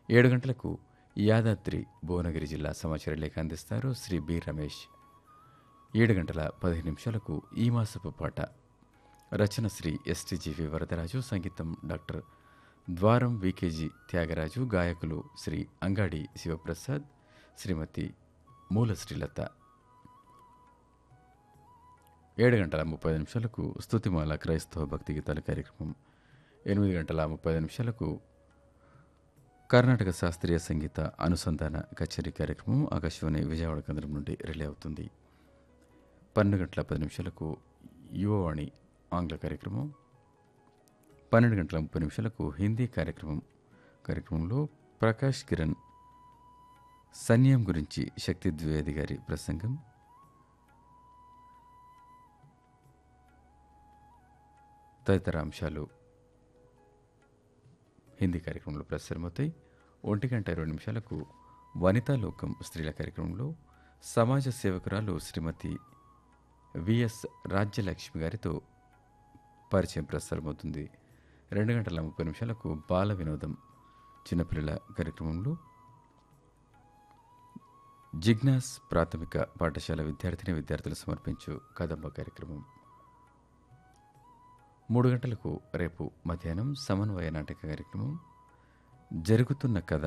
ఏడు గంటలకు యాదాద్రి భువనగిరి జిల్లా సమాచార లేఖ అందిస్తారు శ్రీ బి రమేష్ ఏడు గంటల పదిహేను నిమిషాలకు ఈ మాసపు పాట రచన శ్రీ ఎస్టీజీవి వరదరాజు సంగీతం డాక్టర్ ద్వారం వికేజీ త్యాగరాజు గాయకులు శ్రీ అంగాడి శివప్రసాద్ శ్రీమతి మూల శ్రీలత ఏడు గంటల ముప్పై నిమిషాలకు స్తుతిమాల క్రైస్తవ భక్తి గీతాల కార్యక్రమం ఎనిమిది గంటల ముప్పై నిమిషాలకు కర్ణాటక శాస్త్రీయ సంగీత అనుసంధాన కచేరీ కార్యక్రమం ఆకాశవాణి విజయవాడ కేంద్రం నుండి రిలే అవుతుంది పన్నెండు గంటల పది నిమిషాలకు యువవాణి ఆంగ్ల కార్యక్రమం పన్నెండు గంటల ముప్పై నిమిషాలకు హిందీ కార్యక్రమం కార్యక్రమంలో ప్రకాష్ కిరణ్ సన్యం గురించి శక్తి ద్వివేది గారి ప్రసంగం తదితర అంశాలు హిందీ కార్యక్రమంలో ప్రసారమవుతాయి ఒంటి గంట ఇరవై నిమిషాలకు వనితా లోకం స్త్రీల కార్యక్రమంలో సమాజ సేవకురాలు శ్రీమతి విఎస్ రాజ్యలక్ష్మి గారితో పరిచయం ప్రసారమవుతుంది రెండు గంటల ముప్పై నిమిషాలకు బాల వినోదం చిన్నపిల్లల కార్యక్రమంలో జిగ్నాస్ ప్రాథమిక పాఠశాల విద్యార్థిని విద్యార్థులు సమర్పించు కదంబ కార్యక్రమం మూడు గంటలకు రేపు మధ్యాహ్నం సమన్వయ నాటక కార్యక్రమం జరుగుతున్న కథ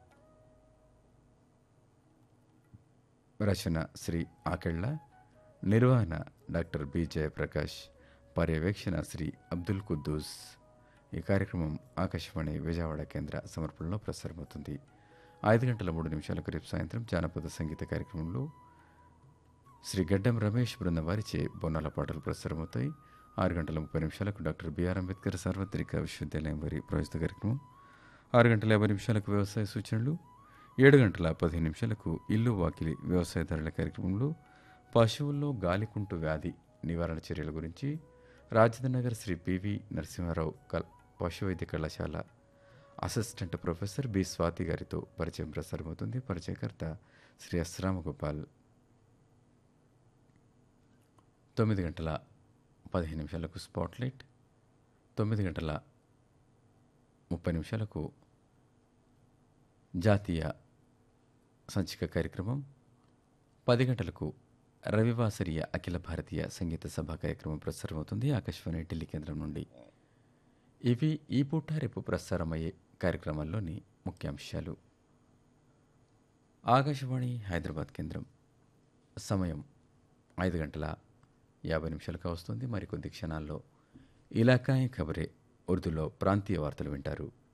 రచన శ్రీ ఆకెళ్ళ నిర్వహణ డాక్టర్ బి జయప్రకాష్ పర్యవేక్షణ శ్రీ అబ్దుల్ కుద్దూస్ ఈ కార్యక్రమం ఆకాశవాణి విజయవాడ కేంద్ర సమర్పణలో ప్రసారమవుతుంది ఐదు గంటల మూడు నిమిషాలకు రేపు సాయంత్రం జానపద సంగీత కార్యక్రమంలో శ్రీ గడ్డం రమేష్ బృందం వారిచే బొన్నాల పాటలు ప్రసారమవుతాయి ఆరు గంటల ముప్పై నిమిషాలకు డాక్టర్ బిఆర్ అంబేద్కర్ సార్వత్రిక విశ్వవిద్యాలయం వారి ప్రవేశ కార్యక్రమం ఆరు గంటల యాభై నిమిషాలకు వ్యవసాయ సూచనలు ఏడు గంటల పదిహేను నిమిషాలకు ఇల్లు వాకిలి వ్యవసాయదారుల కార్యక్రమంలో పశువుల్లో గాలికుంటు వ్యాధి నివారణ చర్యల గురించి రాజేంద్ర నగర్ శ్రీ పివి నరసింహారావు కల్ పశువైద్య కళాశాల అసిస్టెంట్ ప్రొఫెసర్ బి స్వాతి గారితో పరిచయం ప్రసారమవుతుంది పరిచయకర్త శ్రీ ఎస్ రామగోపాల్ తొమ్మిది గంటల పదిహేను నిమిషాలకు స్పాట్లైట్ తొమ్మిది గంటల ముప్పై నిమిషాలకు జాతీయ సంచిక కార్యక్రమం పది గంటలకు రవివాసరీయ అఖిల భారతీయ సంగీత సభ కార్యక్రమం ప్రసారమవుతుంది ఆకాశవాణి ఢిల్లీ కేంద్రం నుండి ఇవి ఈ పూట రేపు ప్రసారమయ్యే కార్యక్రమాల్లోని ముఖ్యాంశాలు ఆకాశవాణి హైదరాబాద్ కేంద్రం సమయం ఐదు గంటల యాభై నిమిషాలుగా వస్తుంది మరికొద్ది క్షణాల్లో ఇలాకాయ ఖబరే ఉర్దూలో ప్రాంతీయ వార్తలు వింటారు